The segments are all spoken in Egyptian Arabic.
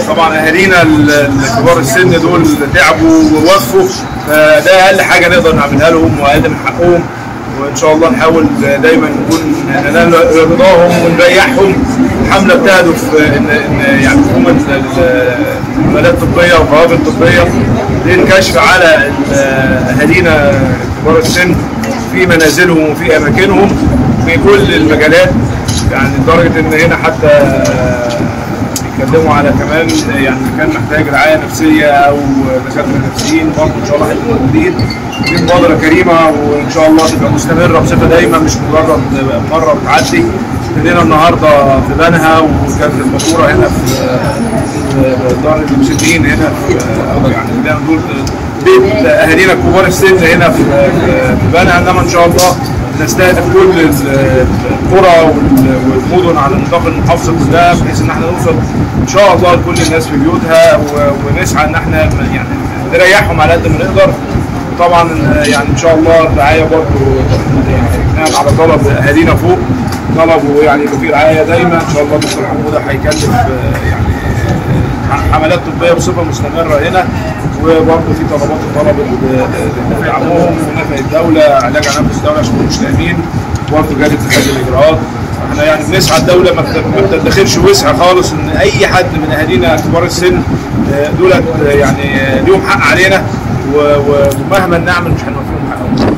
طبعا اهالينا ال- ال- كبار السن دول تعبوا ووقفوا فده اقل حاجه نقدر نعملها لهم واقل من حقهم وان شاء الله نحاول دايما نكون ننال رضاهم ونريحهم الحمله بتهدف ان ان يعني تقوم ال- ال- العمليات الطبيه والقوافل الطبيه للكشف على ال- اهالينا كبار السن في منازلهم وفي اماكنهم في كل المجالات يعني لدرجه ان هنا حتى بيتكلموا على كمان يعني كان محتاج رعايه نفسيه او دكاتره نفسيين برضه ان شاء الله هيبقوا موجودين دي مبادره كريمه وان شاء الله تبقى مستمره بصفه دايما مش مجرد مره بتعدي ابتدينا النهارده في بنها وكانت الفاتوره هنا في في دار المسنين هنا في او يعني خلينا نقول بيت اهالينا كبار السن هنا في في بنها انما ان شاء الله نستهدف كل ال- القرى وال- والمدن على نطاق المحافظه كلها بحيث ان احنا نوصل ان شاء الله لكل الناس في بيوتها و- ونسعى ان احنا يعني نريحهم على قد ما نقدر وطبعا يعني ان شاء الله الرعايه برضه يعني على طلب اهالينا فوق طلبوا يعني يبقى في رعايه دايما ان شاء الله دكتور حموده هيكلف آه، يعني آه، حملات طبيه بصفه مستمره هنا وبرضه في طلبات طلبت لنفع عموم ونفع الدوله علاج عنف الدوله عشان مش تامين برضه جاري اتخاذ الاجراءات احنا يعني بنسعى الدوله ما بت- ما بتدخرش وسع خالص ان اي حد من اهالينا كبار السن آه، دولت آه، يعني آه، ليهم حق علينا و- و- ومهما نعمل مش هنوفيهم حقهم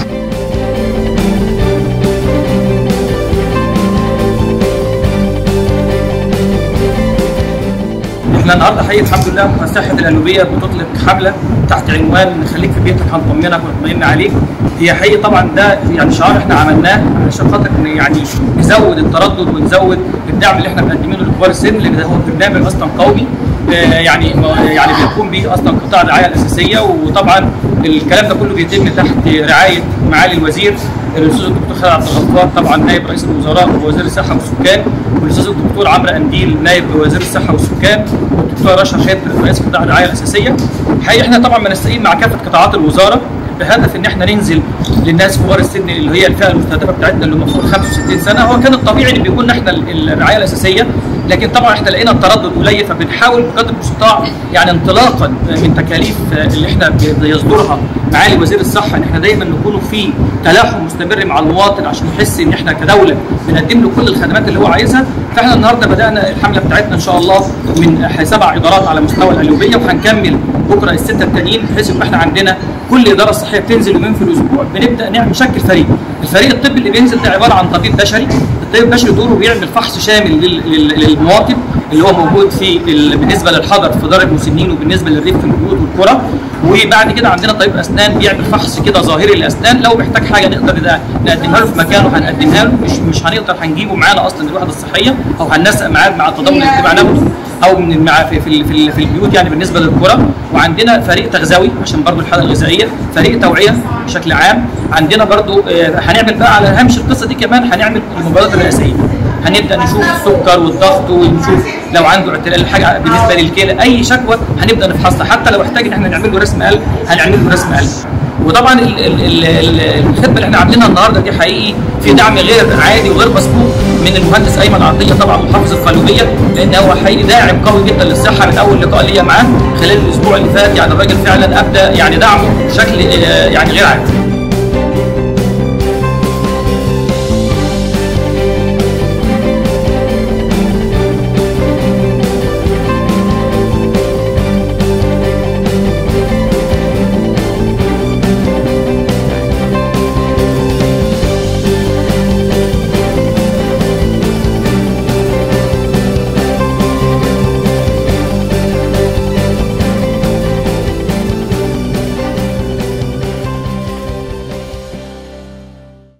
احنا النهارده حقيقه الحمد لله مؤسسه القلوبيه بتطلق حمله تحت عنوان خليك في بيتك هنطمنك ونطمئن عليك هي حقيقه طبعا ده يعني شعار احنا عملناه عشان خاطر إن يعني نزود التردد ونزود الدعم اللي احنا مقدمينه لكبار السن لان ده هو برنامج اصلا قومي آه، يعني يعني بيقوم به اصلا قطاع الرعايه الاساسيه وطبعا الكلام ده كله بيتم تحت رعايه معالي الوزير الاستاذ الدكتور خالد عبد الغفار طبعا نائب رئيس الوزراء ووزير الصحه والسكان والاستاذ الدكتور عمرو انديل نائب وزير الصحه والسكان والدكتور رشا خضر رئيس قطاع الرعايه الاساسيه الحقيقه احنا طبعا بنستعين مع كافه قطاعات الوزاره بهدف ان احنا ننزل للناس كبار السن اللي هي الفئه المستهدفه بتاعتنا اللي هم فوق 65 سنه هو كان الطبيعي ان بيكون احنا ال- الرعايه الاساسيه لكن طبعا احنا لقينا التردد قليل فبنحاول بقدر المستطاع يعني انطلاقا من تكاليف اللي احنا بيصدرها معالي وزير الصحه ان احنا دايما نكونوا في تلاحم مستمر مع المواطن عشان يحس ان احنا كدوله بنقدم له كل الخدمات اللي هو عايزها فاحنا النهارده بدانا الحمله بتاعتنا ان شاء الله من سبع ادارات على مستوى القليوبيه وهنكمل بكره السته التانيين بحيث ان احنا عندنا كل اداره صحيه بتنزل يومين في الاسبوع بنبدا نعمل نشكل فريق الفريق الطبي اللي بينزل ده عباره عن طبيب بشري الطبيب البشري دوره بيعمل فحص شامل لل- لل- للمواطن اللي هو موجود في ال- بالنسبه للحضر في دار المسنين وبالنسبه للريف في البيوت والقرى وبعد كده عندنا طبيب اسنان بيعمل فحص كده ظاهري للاسنان لو محتاج حاجه نقدر نقدر نقدمها له في مكانه هنقدمها له مش مش هنقدر هنجيبه معانا اصلا الوحده الصحيه او هننسق معاه مع التضامن الاجتماعي نفسه او من مع في في, في, في البيوت يعني بالنسبه للقرى وعندنا فريق تغذوي عشان برضو الحاله الغذائيه فريق توعيه بشكل عام عندنا برضو آه، هنعمل بقى على هامش القصه دي كمان هنعمل المبادرات الرئاسيه هنبدا نشوف السكر والضغط ونشوف لو عنده اعتلال حاجه بالنسبه للكلى اي شكوى هنبدا نفحصها حتى لو احتاج ان احنا نعمل له رسم قلب هنعمل له رسم قلب وطبعا ال- ال- ال- ال- الخدمه اللي احنا عاملينها النهارده دي حقيقي في دعم غير عادي وغير مسبوق من المهندس ايمن عطيه طبعا محافظ القليوبيه لان هو حقيقي داعم قوي جدا للصحه من اول لقاء ليا معاه خلال الاسبوع اللي فات يعني الراجل فعلا ابدى يعني دعمه بشكل آه، يعني غير عادي